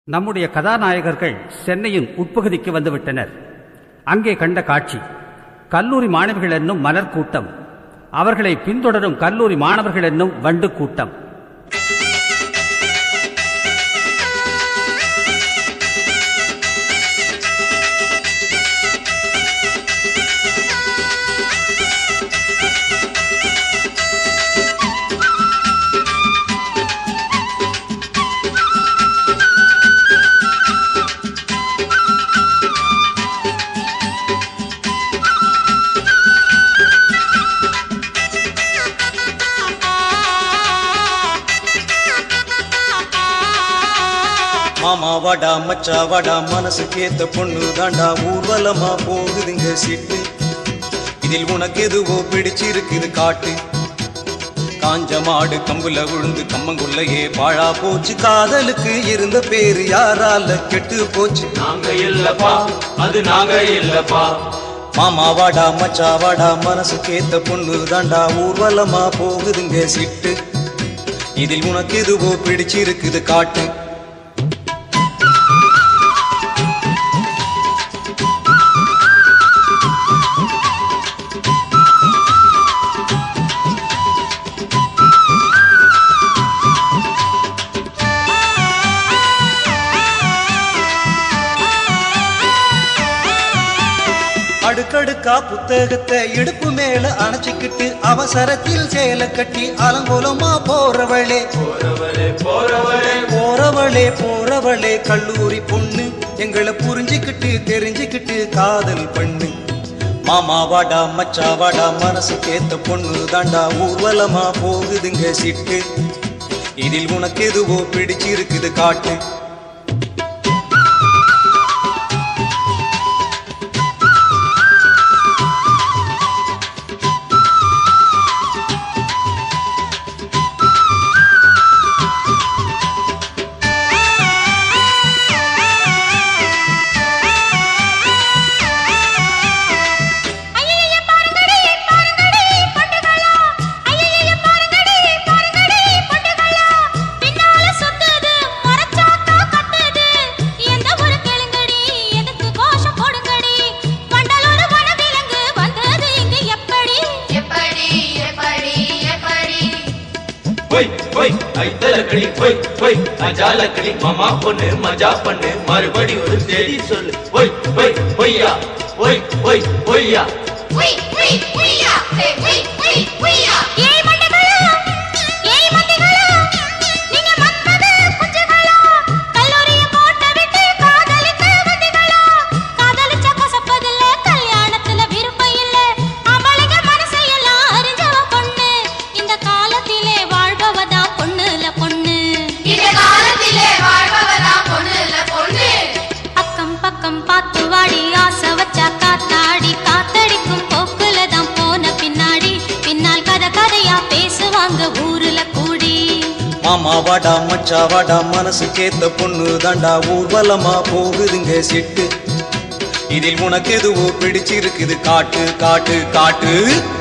நம்முடைய கதாநாயகர்கள் சென்னையின் உட்பகுதிக்கு வந்துவிட்டனர் அங்கே கண்ட காட்சி கல்லூரி மாணவிகள் என்னும் மலர் கூட்டம் அவர்களை பின்தொடரும் கல்லூரி மாணவர்கள் என்னும் வண்டு கூட்டம் மாமா வாடா மச்சா வாடா மனசுக்கு ஏத்த பொண்ணு தாண்டா ஊர்வலமா போகுதுங்க சீட்டு இதில் உனக்கு எதுவோ பிடிச்சிருக்குது காட்டு காஞ்ச மாடு கம்புல விழுந்து கம்மங்குள்ளையே பாழா போச்சு காதலுக்கு இருந்த பேரு யாரால கெட்டு போச்சு நாங்க இல்லப்பா அது நாங்க இல்லப்பா மாமா வாடா மச்சா வாடா மனசுக்கு ஏத்த பொண்ணு தாண்டா ஊர்வலமா போகுதுங்க சிட்டு இதில் உனக்கு எதுவோ பிடிச்சிருக்குது காட்டு அடுக்கடுக்கா புத்தகத்தை இடுப்பு மேல அணைச்சிக்கிட்டு அவசரத்தில் சேலை கட்டி அலங்கோலமா போறவளே போறவரே போறவரே போறவளே போறவளே கல்லூரி பொண்ணு எங்களை புரிஞ்சுக்கிட்டு தெரிஞ்சுக்கிட்டு காதல் பண்ணு மாமா வாடா மச்சா வாடா மனசு கேத்த பொண்ணு தாண்டா ஊர்வலமா போகுதுங்க சிட்டு இதில் உனக்கு எதுவோ பிடிச்சிருக்குது காட்டு ஐயைய பாருங்கடி பாருங்கடி பொட்டுகளா ஐயைய பாருங்கடி பாருங்கடி பொட்டுகளா பின்னால சுத்துது மரச்சாக்கா கட்டுது எந்த ஒரு கேளுங்கடி எதுக்கு கோஷம் போடுங்கடி வண்டலோட வனவிலங்கு வந்தது இங்கு எப்படி எப்படி எப்படி எப்படி போய் போய் ஐத்தலக்கடி போய் போய் அஜாலக்கடி மாமா பொண்ணு மஜா பண்ணு மறுபடி ஒரு தேதி சொல்லு போய் போய் பொய்யா போய் போய் பொய்யா உய் உய் உய்யா ஹே உய் உய் உய்யா ஏய் மண்டைகளா ஏய் மண்டைகளா நீங்க மன்மத குஞ்சுகளா கல்லூரிய கோட்டை விட்டு காதலிக்க வந்தீங்களா காதலிச்ச கசப்பதில்ல கல்யாணத்துல விருப்பம் இல்ல அவளுங்க மனசையெல்லாம் அறிஞ்சவ பொண்ணு இந்த காலத்திலே வாழ்பவதா பொண்ணுல பொண்ணு இந்த காலத்திலே வாழ்பவதா பொண்ணு இல்ல பொண்ணு அக்கம் பக்கம் பார்த்து வாடி ஆசை வச்சா காத்தாடி காத்தடிக்கும் போக்குல தான் போன பின்னாடி பின்னால் கதை கதையா பேசுவாங்க ஊருல கூடி மாமா வாடா மச்சா வாடா மனசு கேத்த பொண்ணு தாண்டா ஊர்வலமா போகுதுங்க சிட்டு இதில் உனக்கு எதுவோ பிடிச்சிருக்குது காட்டு காட்டு காட்டு